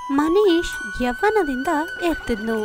ಮನೀಶ್ ಯವ್ವನದಿಂದ ಇರ್ತಿದ್ನು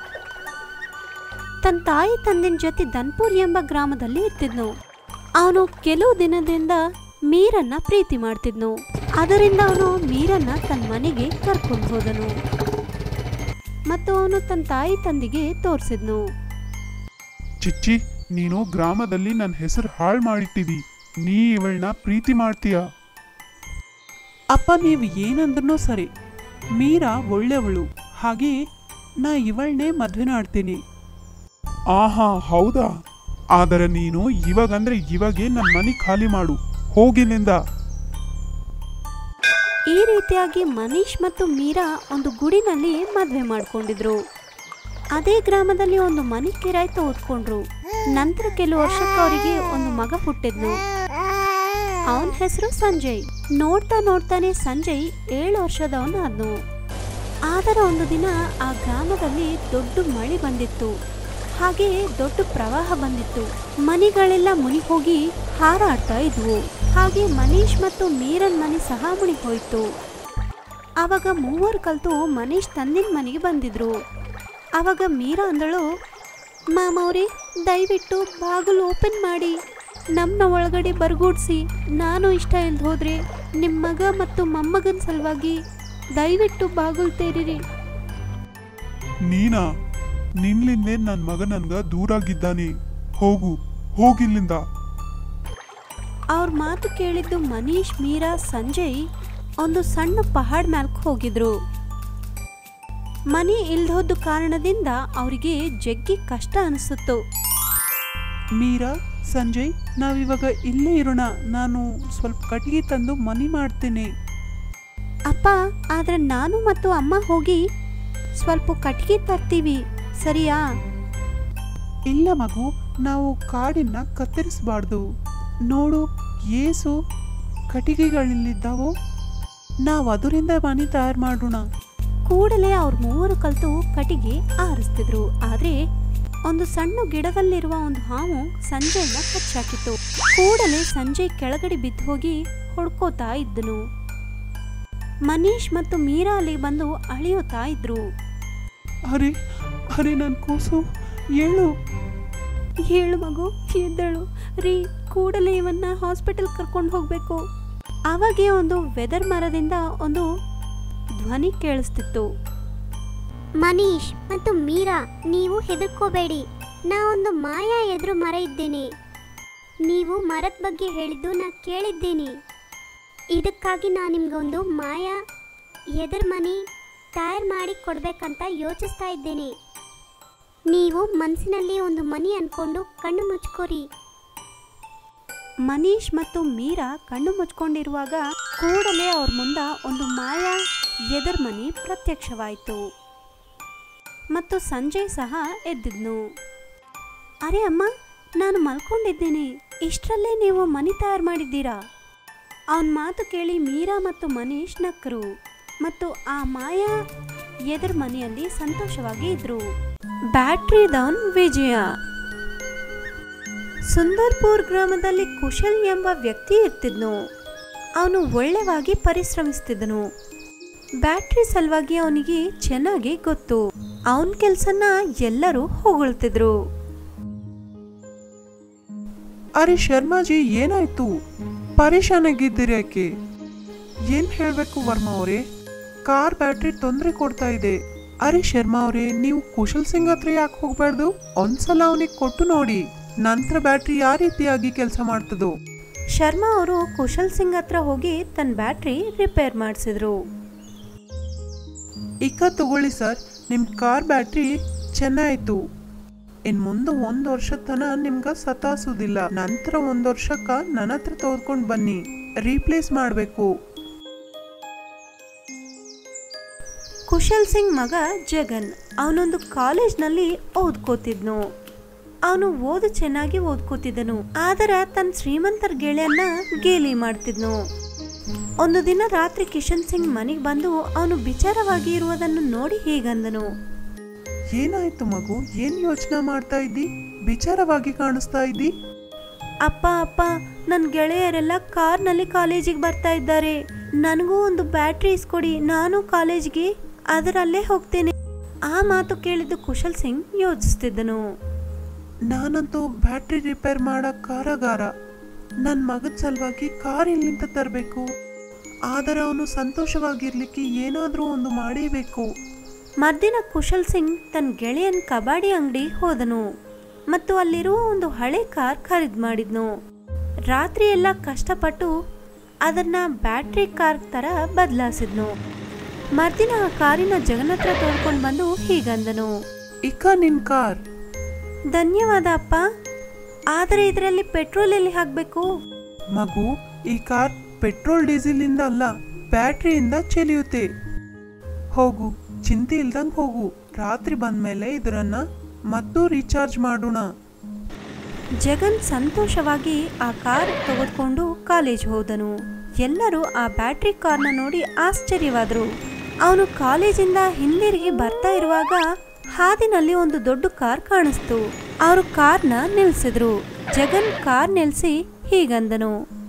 ತನ್ನ ತಾಯಿ ತಂದಿನ ಜೊತೆ ಧನ್ಪುರ್ ಎಂಬ ಗ್ರಾಮದಲ್ಲಿ ಇರ್ತಿದ್ನು ಅವನು ಕೆಲವು ದಿನದಿಂದ ಮೀರನ್ನ ಪ್ರೀತಿ ಮಾಡ್ತಿದ್ನು ಅದರಿಂದ ಅವನು ಮೀರನ್ನ ತನ್ನ ಮನೆಗೆ ಕರ್ಕೊಂಡು ಹೋದನು ಮತ್ತು ಅವನು ತನ್ನ ತಾಯಿ ತಂದೆಗೆ ತೋರಿಸಿದ್ನು ಚಿಚ್ಚಿ ನೀನು ಗ್ರಾಮದಲ್ಲಿ ನನ್ನ ಹೆಸರು ಹಾಳು ಮಾಡಿಟ್ಟಿದಿ ನೀ ಇವಳನ್ನ ಪ್ರೀತಿ ಮಾಡ್ತೀಯ ಅಪ್ಪ ನೀವು ಏನಂದ್ರೂ ಸರಿ ಮೀರಾ ಒಳ್ಳೆಯವಳು ಹಾಗೆ ನಾ ಇವಳನ್ನೇ ಮದ್ವೆ ಮಾಡ್ತೀನಿ ಆಹಾ ಹೌದಾ ಆದರೆ ನೀನು ಇವಾಗಂದ್ರೆ ಇವಾಗೇ ನನ್ನ ಮನೆ ಖಾಲಿ ಮಾಡು ಹೋಗಿಲ್ಲಿಂದ ಈ ರೀತಿಯಾಗಿ ಮನೀಶ್ ಮತ್ತು ಮೀರಾ ಒಂದು ಗುಡಿನಲ್ಲಿ ಮದುವೆ ಮಾಡ್ಕೊಂಡಿದ್ರು ಅದೇ ಗ್ರಾಮದಲ್ಲಿ ಒಂದು ಮನೆ ಕಿರಾಯಿ ತೆಗೆದುಕೊಂಡ್ರು ನಂತರ ಕೆಲವು ವರ್ಷಕ್ಕೆ ಅವರಿಗೆ ಒಂದು ಮಗ ಹುಟ್ಟಿದ್ನು ಅವನ ಹೆಸರು ಸಂಜಯ್ ನೋಡ್ತಾ ನೋಡ್ತಾನೆ ಸಂಜಯ್ ಏಳು ವರ್ಷದವನಾದ್ನು ಆದರೆ ಒಂದು ದಿನ ಆ ಗ್ರಾಮದಲ್ಲಿ ದೊಡ್ಡ ಮಳೆ ಬಂದಿತ್ತು ಹಾಗೆ ದೊಡ್ಡ ಪ್ರವಾಹ ಬಂದಿತ್ತು ಮನೆಗಳೆಲ್ಲ ಮುನಿಗ್ ಹೋಗಿ ಹಾರಾಡ್ತಾ ಇದ್ವು ಹಾಗೆ ಮನೀಶ್ ಮತ್ತು ಮೀರನ್ ಮನೆ ಸಹ ಮುನಿಗ್ ಹೋಯ್ತು ಆವಾಗ ಮೂವರು ಕಲ್ತು ಮನೀಶ್ ತಂದಿನ ಮನೆಗೆ ಬಂದಿದ್ರು ಆವಾಗ ಮೀರಾ ಅಂದಳು ಮಾಮವ್ರೆ ದಯವಿಟ್ಟು ಬಾಗಿಲು ಓಪನ್ ಮಾಡಿ ನಮ್ಮನ್ನ ಒಳಗಡೆ ಬರ್ಗೂಡ್ಸಿ ನಾನು ಇಷ್ಟ ಇಲ್ದ ಹೋದ್ರೆ ನಿಮ್ಮ ಮಗ ಮತ್ತು ಮೊಮ್ಮಗನ ಸಲುವಾಗಿ ದಯವಿಟ್ಟು ಬಾಗಿಲು ತೆರೀರಿ ನೀನಾ ನಿನ್ಲಿಂದೇ ನನ್ನ ಮಗ ನನ್ಗ ದೂರಾಗಿದ್ದಾನೆ ಹೋಗು ಹೋಗಿಲ್ಲಿಂದ ಅವ್ರ ಮಾತು ಕೇಳಿದ್ದು ಮನೀಶ್ ಮೀರಾ ಸಂಜಯ್ ಒಂದು ಸಣ್ಣ ಪಹಾಡ್ ಮ್ಯಾಲ್ಕ್ ಹೋಗಿದ್ರು ಮನೆ ಇಲ್ದೋದ ಕಾರಣದಿಂದ ಅವರಿಗೆ ಜಗ್ಗಿ ಕಷ್ಟ ಅನಿಸುತ್ತು ಮೀರಾ ಸಂಜಯ್ ನಾವಿವಾಗ ಇಲ್ಲೇ ಇರೋಣ ನಾನು ಸ್ವಲ್ಪ ಕಟ್ಟಿಗೆ ತಂದು ಮನೆ ಮಾಡ್ತೀನಿ ಅಪ್ಪ ಆದ್ರೆ ನಾನು ಮತ್ತು ಅಮ್ಮ ಹೋಗಿ ಸ್ವಲ್ಪ ಕಟ್ಗೆ ತರ್ತೀವಿ ಸರಿಯಾ ಇಲ್ಲ ಮಗು ನಾವು ಕಾಡಿನ ಕತ್ತರಿಸಬಾರ್ದು ನೋಡು ಏಸು ಕಟ್ಟಿಗೆಗಳಿಲ್ಲಿದ್ದಾವೋ ನಾವು ಅದರಿಂದ ಮನೆ ತಯಾರು ಮಾಡೋಣ ಕೂಡಲೇ ಅವ್ರ ಮೂವರು ಕಲ್ತು ಕಟ್ಟಿಗೆ ಆರಿಸ್ತಿದ್ರು ಆದ್ರೆ ಒಂದು ಸಣ್ಣ ಗಿಡದಲ್ಲಿರುವ ಒಂದು ಹಾವು ಸಂಜಯ್ನ ಹಚ್ಚಾಕಿತ್ತು ಕೂಡಲೇ ಸಂಜಯ್ ಕೆಳಗಡೆ ಬಿದ್ದು ಹೋಗಿ ಹೊಡ್ಕೋತಾ ಇದ್ದನು ಮನೀಶ್ ಮತ್ತು ಮೀರಾ ಅಲ್ಲಿ ಬಂದು ಅಳಿಯುತ್ತಾ ಇದ್ರು ಅರೆ ಅರೆ ನನ್ನ ಕೂಸು ಏಳು ಹೇಳು ಮಗು ಎದ್ದಳು ರೀ ಕೂಡಲೇ ಇವನ್ನ ಹಾಸ್ಪಿಟಲ್ ಕರ್ಕೊಂಡು ಹೋಗ್ಬೇಕು ಆವಾಗೆ ಒಂದು ವೆದರ್ ಮರದಿಂದ ಒಂದು ಧ್ವನಿ ಕೇಳಿಸ್ತಿತ್ತು ಮನೀಶ್ ಮತ್ತು ಮೀರಾ ನೀವು ಹೆದರ್ಕೋಬೇಡಿ ನಾ ಒಂದು ಮಾಯಾ ಎದುರು ಮರ ಇದ್ದೇನೆ ನೀವು ಮರದ ಬಗ್ಗೆ ಹೇಳಿದ್ದು ನಾ ಕೇಳಿದ್ದೇನೆ ಇದಕ್ಕಾಗಿ ನಾನು ನಿಮ್ಗೊಂದು ಮಾಯಾ ಎದುರು ಮನೆ ತಯಾರು ಮಾಡಿ ಕೊಡ್ಬೇಕಂತ ಯೋಚಿಸ್ತಾ ಇದ್ದೇನೆ ನೀವು ಮನಸ್ಸಿನಲ್ಲಿ ಒಂದು ಮನಿ ಅನ್ಕೊಂಡು ಕಣ್ಣು ಮುಚ್ಕೋರಿ ಮನೀಶ್ ಮತ್ತು ಮೀರಾ ಕಣ್ಣು ಮುಚ್ಕೊಂಡಿರುವಾಗ ಕೂಡಲೇ ಅವ್ರ ಮುಂದ ಒಂದು ಮಾಯಾ ಎದರ್ ಮನಿ ಪ್ರತ್ಯಕ್ಷವಾಯಿತು ಮತ್ತು ಸಂಜಯ್ ಸಹ ಎದ್ದಿದ್ನು ಅರೆ ಅಮ್ಮ ನಾನು ಮಲ್ಕೊಂಡಿದ್ದೇನೆ ಇಷ್ಟರಲ್ಲೇ ನೀವು ಮನಿ ತಯಾರು ಮಾಡಿದ್ದೀರಾ ಅವನ ಮಾತು ಕೇಳಿ ಮೀರಾ ಮತ್ತು ಮನೀಶ್ ನಕ್ಕರು ಮತ್ತು ಆ ಮಾಯಾ ಎದರ್ ಮನೆಯಲ್ಲಿ ಸಂತೋಷವಾಗಿ ಇದ್ರು ಬ್ಯಾಟ್ರಿ ಡೌನ್ ವಿಜಯ ಸುಂದರ್ಪುರ್ ಗ್ರಾಮದಲ್ಲಿ ಕುಶಲ್ ಎಂಬ ವ್ಯಕ್ತಿ ಇರ್ತಿದ್ನು ಅವನು ಒಳ್ಳೆವಾಗಿ ಪರಿಶ್ರಮಿಸ್ತಿದ್ದನು ಬ್ಯಾಟ್ರಿ ಸಲುವಾಗಿ ಅವನಿಗೆ ಚೆನ್ನಾಗಿ ಗೊತ್ತು ಅವನ ಕೆಲಸನ ಎಲ್ಲರೂ ಹೊಗಳ್ತಿದ್ರು ಅರೆ ಶರ್ಮಾಜಿ ಏನಾಯ್ತು ಪರೇಶಾನಾಗಿದ್ದೀರಿ ಯಾಕೆ ಏನ್ ಹೇಳ್ಬೇಕು ವರ್ಮಾ ಅವರೇ ಕಾರ್ ಬ್ಯಾಟ್ರಿ ತೊಂದರೆ ಕೊಡ್ತಾ ಇದೆ ಅರೆ ಶರ್ಮಾ ಅವರೇ ನೀವು ಕುಶಲ್ ಸಿಂಗ್ ಹತ್ರ ಯಾಕೆ ಹೋಗ್ಬಾರ್ದು ಒಂದ್ಸಲ ಅವನಿಗೆ ಕೊಟ್ಟು ನೋಡಿ ನಂತರ ಬ್ಯಾಟ್ರಿ ಯಾವ ರೀತಿಯಾಗಿ ಕೆಲಸ ಮಾಡ್ತದೋ ಶರ್ಮಾ ಅವರು ಕುಶಲ್ ಸಿಂಗ್ ಹತ್ರ ಹೋಗಿ ತನ್ನ ಬ್ಯಾಟ್ರಿ ರಿಪೇರ್ ಮಾಡಿಸಿದ್ರು ಇಕ್ಕ ತಗೊಳ್ಳಿ ಸರ್ ನಿಮ್ಮ ಕಾರ್ ಬ್ಯಾಟ್ರಿ ಚೆನ್ನಾಯ್ತು ಇನ್ ಮುಂದೆ ಒಂದು ವರ್ಷದ ತನ ನಿಮ್ಗೆ ಸತಾಯಿಸೋದಿಲ್ಲ ನಂತರ ಒಂದು ವರ್ಷಕ್ಕ ನನ್ನ ಹತ್ರ ತೆಗೆದುಕೊಂಡು ಬನ್ನಿ ರೀಪ್ಲೇಸ್ ಮಾಡಬೇಕು ಕುಶಲ್ ಸಿಂಗ್ ಮಗ ಜಗನ್ ಅವನೊಂದು ಕಾಲೇಜ್ನಲ್ಲಿ ಓದ್ಕೋತಿದ್ನು ಅವನು ಓದು ಚೆನ್ನಾಗಿ ಓದ್ಕೋತಿದ್ದನು ಆದ್ರೆ ತನ್ನ ಶ್ರೀಮಂತರ ಗೆಳೆಯನ್ನ ಗೇಲಿ ಮಾಡ್ತಿದ್ನು ಒಂದು ದಿನ ರಾತ್ರಿ ಕಿಶನ್ ಸಿಂಗ್ ಮನೆಗೆ ಬಂದು ಅವನು ವಿಚಾರವಾಗಿ ಇರುವುದನ್ನು ನೋಡಿ ಹೀಗಂದನು ಏನಾಯ್ತು ಮಗು ಏನ್ ಯೋಚನೆ ಮಾಡ್ತಾ ಇದ್ದಿ ವಿಚಾರವಾಗಿ ಕಾಣಿಸ್ತಾ ಇದ್ದಿ ಅಪ್ಪ ಅಪ್ಪ ನನ್ನ ಗೆಳೆಯರೆಲ್ಲ ಕಾರ್ನಲ್ಲಿ ಕಾಲೇಜಿಗೆ ಬರ್ತಾ ಇದ್ದಾರೆ ನನಗೂ ಒಂದು ಬ್ಯಾಟ್ರಿ ಇಸ್ಕೊಡಿ ನಾನು ಕಾಲೇಜಿಗೆ ಅದರಲ್ಲೇ ಹೋಗ್ತೇನೆ ಆ ಮಾತು ಕೇಳಿದ್ದು ಕುಶಲ್ ಸಿಂಗ್ ಯೋಚಿಸ್ತಿದ್ದನು ನಾನಂತೂ ಬ್ಯಾಟ್ರಿ ರಿಪೇರ್ ಮಾಡೋ ಕಾರಗಾರ ನನ್ನ ಮಗದ ಸಲುವಾಗಿ ಕಾರ್ ಎಲ್ಲಿಂದ ತರಬೇಕು ಆದರೆ ಅವನು ಸಂತೋಷವಾಗಿರ್ಲಿಕ್ಕೆ ಏನಾದರೂ ಒಂದು ಮಾಡೇಬೇಕು ಮರ್ದಿನ ಕುಶಲ್ ಸಿಂಗ್ ತನ್ನ ಗೆಳೆಯನ್ ಕಬಾಡಿ ಅಂಗಡಿ ಹೋದನು ಮತ್ತು ಅಲ್ಲಿರುವ ಒಂದು ಹಳೆ ಕಾರ್ ಖರೀದಿ ಮಾಡಿದ್ನು ರಾತ್ರಿ ಎಲ್ಲ ಕಷ್ಟಪಟ್ಟು ಅದನ್ನ ಬ್ಯಾಟ್ರಿ ಕಾರ್ ತರ ಬದಲಾಯಿಸಿದ್ನು ಮರ್ದಿನ ಆ ಕಾರಿನ ಜಗನ್ನತ್ರ ತೋಡ್ಕೊಂಡು ಬಂದು ಹೀಗಂದನು ಇಕ ನಿನ್ ಕಾರ್ ಧನ್ಯವಾದ ಅಪ್ಪ ಆದರೆ ಇದರಲ್ಲಿ ಪೆಟ್ರೋಲ್ ಎಲ್ಲಿ ಹಾಕಬೇಕು ಮಗು ಈ ಕಾರ್ ಪೆಟ್ರೋಲ್ ಡೀಸೆಲ್ ಇಂದ ಅಲ್ಲ ಬ್ಯಾಟ್ರಿಯಿಂದ ಚೆಲಿಯುತ್ತೆ ಹೋಗು ಚಿಂತೆ ಇಲ್ದಂಗ್ ಹೋಗು ರಾತ್ರಿ ಬಂದ್ಮೇಲೆ ಇದರನ್ನ ಮತ್ತು ರೀಚಾರ್ಜ್ ಮಾಡೋಣ ಜಗನ್ ಸಂತೋಷವಾಗಿ ಆ ಕಾರ್ ತೆಗೆದುಕೊಂಡು ಕಾಲೇಜ್ ಹೋದನು ಎಲ್ಲರೂ ಆ ಬ್ಯಾಟ್ರಿ ಕಾರ್ನ ನೋಡಿ ಆಶ್ಚರ್ಯವಾದರು ಅವನು ಕಾಲೇಜಿಂದ ಹಿಂದಿರುಗಿ ಬರ್ತಾ ಇರುವಾಗ ಹಾದಿನಲ್ಲಿ ಒಂದು ದೊಡ್ಡ ಕಾರ್ ಕಾಣಿಸ್ತು ಅವರು ಕಾರ್ನ ನಿಲ್ಸಿದ್ರು ಜಗನ್ ಕಾರ್ ನಿಲ್ಸಿ ಹೀಗಂದನು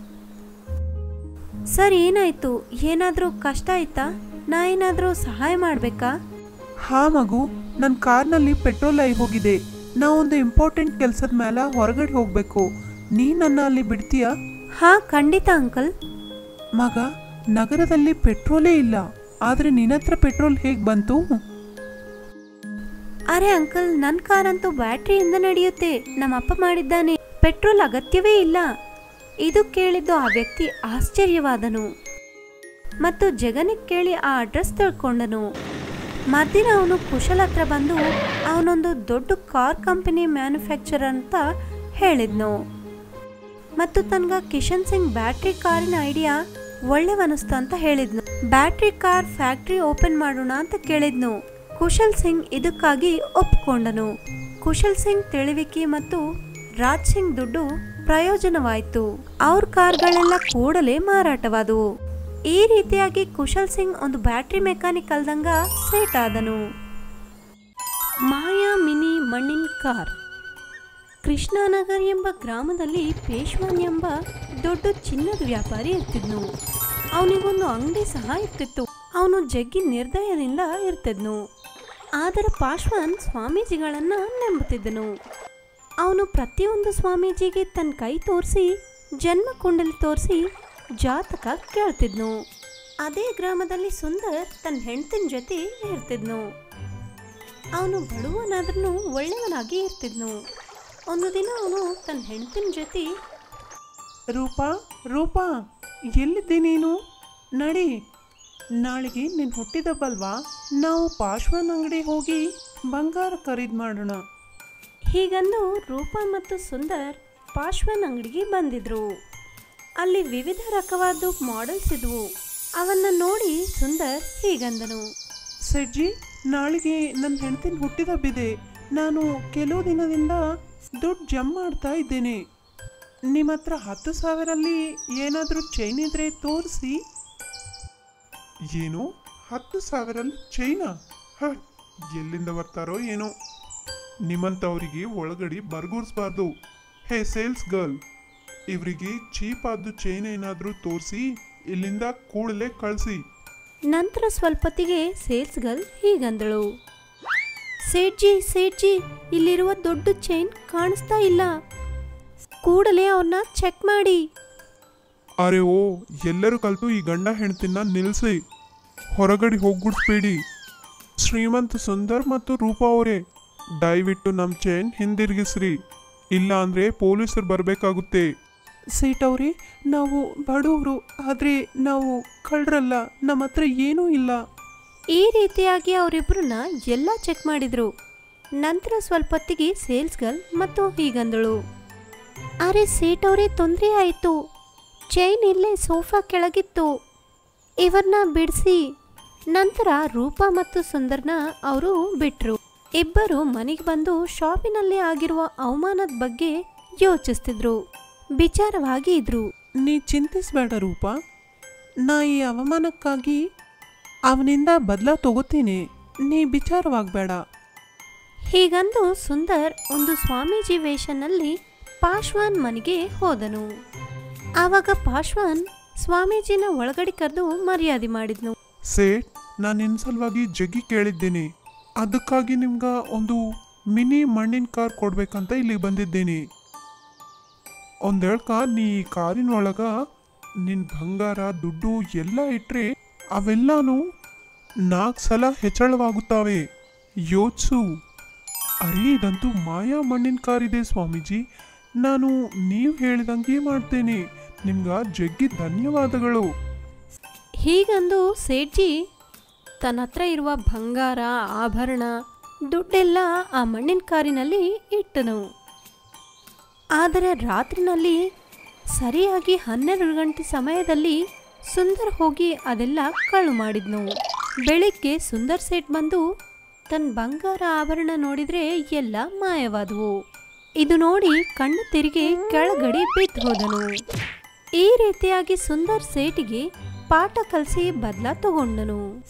ಸರ್ ಏನಾಯ್ತು ಏನಾದ್ರೂ ಕಷ್ಟ ಆಯ್ತಾ ನಾ ಏನಾದ್ರೂ ಸಹಾಯ ಮಾಡ್ಬೇಕಾ ಹಾ ಮಗು ನನ್ನ ಕಾರ್ನಲ್ಲಿ ಪೆಟ್ರೋಲ್ ಆಗಿ ಹೋಗಿದೆ ನಾ ಒಂದು ಇಂಪಾರ್ಟೆಂಟ್ ಕೆಲಸದ ಮೇಲೆ ಹೊರಗಡೆ ಹೋಗ್ಬೇಕು ನೀ ನನ್ನ ಅಲ್ಲಿ ಬಿಡ್ತೀಯಾ ಹಾ ಖಂಡಿತ ಅಂಕಲ್ ಮಗ ನಗರದಲ್ಲಿ ಪೆಟ್ರೋಲೇ ಇಲ್ಲ ಆದ್ರೆ ನಿನ್ನತ್ರ ಪೆಟ್ರೋಲ್ ಹೇಗ್ ಬಂತು ಅರೆ ಅಂಕಲ್ ನನ್ನ ಕಾರಂತೂ ಬ್ಯಾಟ್ರಿಯಿಂದ ನಡೆಯುತ್ತೆ ನಮ್ಮಪ್ಪ ಮಾಡಿದ್ದಾನೆ ಪೆಟ್ರೋಲ್ ಅಗತ್ಯವೇ ಇಲ್ಲ ಇದು ಕೇಳಿದ್ದು ಆ ವ್ಯಕ್ತಿ ಆಶ್ಚರ್ಯವಾದನು ಮತ್ತು ಜಗನಿಗೆ ಕೇಳಿ ಆ ಅಡ್ರೆಸ್ ತಿಳ್ಕೊಂಡನು ಮರ್ದಿನ ಅವನು ಕುಶಲ್ ಹತ್ರ ಬಂದು ಅವನೊಂದು ದೊಡ್ಡ ಕಾರ್ ಕಂಪನಿ ಮ್ಯಾನುಫ್ಯಾಕ್ಚರ್ ಅಂತ ಹೇಳಿದ್ನು ಮತ್ತು ತನ್ಗ ಕಿಶನ್ ಸಿಂಗ್ ಬ್ಯಾಟ್ರಿ ಕಾರಿನ ಐಡಿಯಾ ಒಳ್ಳೆವನಿಸ್ತು ಅಂತ ಹೇಳಿದ್ನು ಬ್ಯಾಟ್ರಿ ಕಾರ್ ಫ್ಯಾಕ್ಟ್ರಿ ಓಪನ್ ಮಾಡೋಣ ಅಂತ ಕೇಳಿದ್ನು ಕುಶಲ್ ಸಿಂಗ್ ಇದಕ್ಕಾಗಿ ಒಪ್ಕೊಂಡನು ಕುಶಲ್ ಸಿಂಗ್ ತಿಳಿವಿಕೆ ಮತ್ತು ರಾಜ್ ಸಿಂಗ್ ದುಡ್ಡು ಪ್ರಯೋಜನವಾಯಿತು ಅವ್ರ ಕಾರ್ಗಳೆಲ್ಲ ಕೂಡಲೇ ಮಾರಾಟವಾದವು ಈ ರೀತಿಯಾಗಿ ಕುಶಲ್ ಸಿಂಗ್ ಒಂದು ಬ್ಯಾಟ್ರಿ ಮೆಕ್ಯಾನಿಕ್ ಅಲ್ದಂಗ ಸೇಟ್ ಆದನು ಮಾಯಾ ಮಿನಿ ಮಣ್ಣಿನ ಕಾರ್ ಕೃಷ್ಣನಗರ್ ಎಂಬ ಗ್ರಾಮದಲ್ಲಿ ಪೇಶ್ವಾನ್ ಎಂಬ ದೊಡ್ಡ ಚಿನ್ನದ ವ್ಯಾಪಾರಿ ಇರ್ತಿದ್ನು ಅವನಿಗೊಂದು ಅಂಗಡಿ ಸಹ ಇರ್ತಿತ್ತು ಅವನು ಜಗ್ಗಿ ನಿರ್ದಯದಿಂದ ಇರ್ತಿದ್ನು ಆದರೆ ಪಾಶ್ವಾನ್ ಸ್ವಾಮೀಜಿಗಳನ್ನ ನಂಬುತ್ತಿದ್ದನು ಅವನು ಪ್ರತಿಯೊಂದು ಸ್ವಾಮೀಜಿಗೆ ತನ್ನ ಕೈ ತೋರಿಸಿ ಜನ್ಮ ಕುಂಡಲಿ ತೋರಿಸಿ ಜಾತಕ ಕೇಳ್ತಿದ್ನು ಅದೇ ಗ್ರಾಮದಲ್ಲಿ ಸುಂದರ್ ತನ್ನ ಹೆಂಡತಿನ ಜೊತೆ ಇರ್ತಿದ್ನು ಅವನು ಬಡವನಾದ್ರೂ ಒಳ್ಳೆಯವನಾಗಿ ಇರ್ತಿದ್ನು ಒಂದು ದಿನ ಅವನು ತನ್ನ ಹೆಂಡತಿನ ಜೊತೆ ರೂಪಾ ರೂಪಾ ಎಲ್ಲಿದ್ದೆ ನೀನು ನಡಿ ನಾಳೆಗೆ ನಿನ್ ಹುಟ್ಟಿದಬ್ಬಲ್ವಾ ನಾವು ಪಾಶ್ವನ್ ಅಂಗಡಿ ಹೋಗಿ ಬಂಗಾರ ಖರೀದಿ ಮಾಡೋಣ ಹೀಗಂದು ರೂಪಾ ಮತ್ತು ಸುಂದರ್ ಪಾಶ್ವನ್ ಅಂಗಡಿಗೆ ಬಂದಿದ್ರು ಅಲ್ಲಿ ವಿವಿಧ ರಕವಾದ ಮಾಡೆಲ್ಸ್ ಇದ್ವು ಅವನ್ನ ನೋಡಿ ಸುಂದರ್ ಹೀಗಂದನು ಸೆಡ್ಜಿ ನಾಳೆಗೆ ನನ್ನ ಹೆಂಡತಿನ ಹುಟ್ಟಿದಬ್ಬಿದೆ ನಾನು ಕೆಲವು ದಿನದಿಂದ ದುಡ್ಡು ಜಮ್ ಮಾಡ್ತಾ ಇದ್ದೇನೆ ನಿಮ್ಮ ಹತ್ರ ಹತ್ತು ಸಾವಿರಲ್ಲಿ ಏನಾದರೂ ಚೈನ್ ಇದ್ರೆ ತೋರಿಸಿ ಏನು ಹತ್ತು ಸಾವಿರ ಚೈನಾ ಹ ಎಲ್ಲಿಂದ ಬರ್ತಾರೋ ಏನೋ ನಿಮ್ಮಂಥವರಿಗೆ ಒಳಗಡೆ ಬರ್ಗೂರ್ಸ್ಬಾರ್ದು ಹೇ ಸೇಲ್ಸ್ ಗರ್ಲ್ ಇವರಿಗೆ ಚೀಪ್ ಆದ್ದು ಚೈನ್ ಏನಾದರೂ ತೋರಿಸಿ ಇಲ್ಲಿಂದ ಕೂಡಲೇ ಕಳಿಸಿ ನಂತರ ಸ್ವಲ್ಪತ್ತಿಗೆ ಸೇಲ್ಸ್ ಗರ್ಲ್ ಹೀಗಂದಳು ಸೇಠ್ಜಿ ಸೇಠ್ಜಿ ಇಲ್ಲಿರುವ ದೊಡ್ಡ ಚೈನ್ ಕಾಣಿಸ್ತಾ ಇಲ್ಲ ಕೂಡಲೇ ಅವನ್ನ ಚೆಕ್ ಮಾಡಿ ಅರೆ ಓ ಎಲ್ಲರೂ ಕಲ್ತು ಈ ಗಂಡ ಹೆಂಡ್ತಿನ ನಿಲ್ಲಿಸಿ ಹೊರಗಡೆ ಹೋಗ್ಬಿಡ್ಸ್ಬೇಡಿ ಶ್ರೀಮಂತ್ ಸುಂದರ್ ಮತ್ತು ರೂಪಾ ಅವರೇ ದಯವಿಟ್ಟು ನಮ್ಮ ಚೈನ್ ಹಿಂದಿರುಗಿಸ್ರಿ ಇಲ್ಲ ಅಂದರೆ ಪೊಲೀಸರು ಬರಬೇಕಾಗುತ್ತೆ ಸೇಟ್ ಅವ್ರಿ ನಾವು ಬಡವರು ಆದರೆ ನಾವು ಕಳ್ರಲ್ಲ ನಮ್ಮ ಹತ್ರ ಏನೂ ಇಲ್ಲ ಈ ರೀತಿಯಾಗಿ ಅವರಿಬ್ಬರನ್ನ ಎಲ್ಲ ಚೆಕ್ ಮಾಡಿದ್ರು ನಂತರ ಸ್ವಲ್ಪತ್ತಿಗೆ ಸೇಲ್ಸ್ ಗರ್ಲ್ ಮತ್ತು ಹೀಗಂದಳು ಅರೆ ಸೇಟ್ ಅವರೇ ತೊಂದರೆ ಆಯಿತು ಚೈನ್ ಇಲ್ಲೇ ಸೋಫಾ ಕೆಳಗಿತ್ತು ಇವರನ್ನ ಬಿಡಿಸಿ ನಂತರ ರೂಪಾ ಮತ್ತು ಸುಂದರ್ನ ಅವರು ಬಿಟ್ರು ಇಬ್ಬರು ಮನೆಗೆ ಬಂದು ಶಾಪಿನಲ್ಲಿ ಆಗಿರುವ ಅವಮಾನದ ಬಗ್ಗೆ ಯೋಚಿಸ್ತಿದ್ರು ವಿಚಾರವಾಗಿ ಇದ್ರು ನೀ ಚಿಂತಿಸ್ಬೇಡ ರೂಪ ನಾ ಈ ಅವಮಾನಕ್ಕಾಗಿ ಅವನಿಂದ ಬದಲ ತಗೋತೀನಿ ನೀ ವಿಚಾರವಾಗಬೇಡ ಹೀಗಂದು ಸುಂದರ್ ಒಂದು ಸ್ವಾಮೀಜಿ ವೇಷನಲ್ಲಿ ಪಾಶ್ವಾನ್ ಮನೆಗೆ ಹೋದನು ಆವಾಗ ಪಾಶ್ವಾನ್ ಸ್ವಾಮೀಜಿನ ಒಳಗಡೆ ಕರೆದು ಮರ್ಯಾದೆ ಮಾಡಿದ್ನು ಸೇಟ್ ನಾನು ನಿನ್ನ ಸಲುವಾಗಿ ಜಗ್ಗಿ ಕೇಳಿದ್ದೀನಿ ಅದಕ್ಕಾಗಿ ನಿಮ್ಗೆ ಒಂದು ಮಿನಿ ಮಣ್ಣಿನ ಕಾರ್ ಕೊಡ್ಬೇಕಂತ ಇಲ್ಲಿಗೆ ಬಂದಿದ್ದೀನಿ ಒಂದು ಹೇಳ್ಕ ನೀ ಈ ಕಾರಿನ ಒಳಗ ನಿನ್ನ ಬಂಗಾರ ದುಡ್ಡು ಎಲ್ಲ ಇಟ್ರೆ ಅವೆಲ್ಲಾನು ನಾಲ್ಕು ಸಲ ಹೆಚ್ಚಳವಾಗುತ್ತವೆ ಯೋಚಿಸು ಅರೆ ಇದಂತೂ ಮಾಯಾ ಮಣ್ಣಿನ ಕಾರಿದೆ ಸ್ವಾಮೀಜಿ ನಾನು ನೀವು ಹೇಳಿದಂಗೆ ಮಾಡ್ತೇನೆ ನಿಮ್ಗೆ ಜಗ್ಗಿ ಧನ್ಯವಾದಗಳು ಹೀಗಂದು ಸೇಠ್ಜಿ ತನ್ನ ಹತ್ರ ಇರುವ ಬಂಗಾರ ಆಭರಣ ದುಡ್ಡೆಲ್ಲ ಆ ಮಣ್ಣಿನ ಕಾರಿನಲ್ಲಿ ಇಟ್ಟನು ಆದರೆ ರಾತ್ರಿನಲ್ಲಿ ಸರಿಯಾಗಿ ಹನ್ನೆರಡು ಗಂಟೆ ಸಮಯದಲ್ಲಿ ಸುಂದರ್ ಹೋಗಿ ಅದೆಲ್ಲ ಕಳು ಮಾಡಿದ್ನು ಬೆಳಿಗ್ಗೆ ಸುಂದರ್ ಸೇಠ್ ಬಂದು ತನ್ನ ಬಂಗಾರ ಆಭರಣ ನೋಡಿದ್ರೆ ಎಲ್ಲ ಮಾಯವಾದವು ಇದು ನೋಡಿ ಕಣ್ಣು ತಿರುಗಿ ಕೆಳಗಡೆ ಬಿದ್ದು ಹೋದನು ಈ ರೀತಿಯಾಗಿ ಸುಂದರ್ ಸೇಟಿಗೆ ಪಾಠ ಕಲಿಸಿ ಬದಲ ತಗೊಂಡನು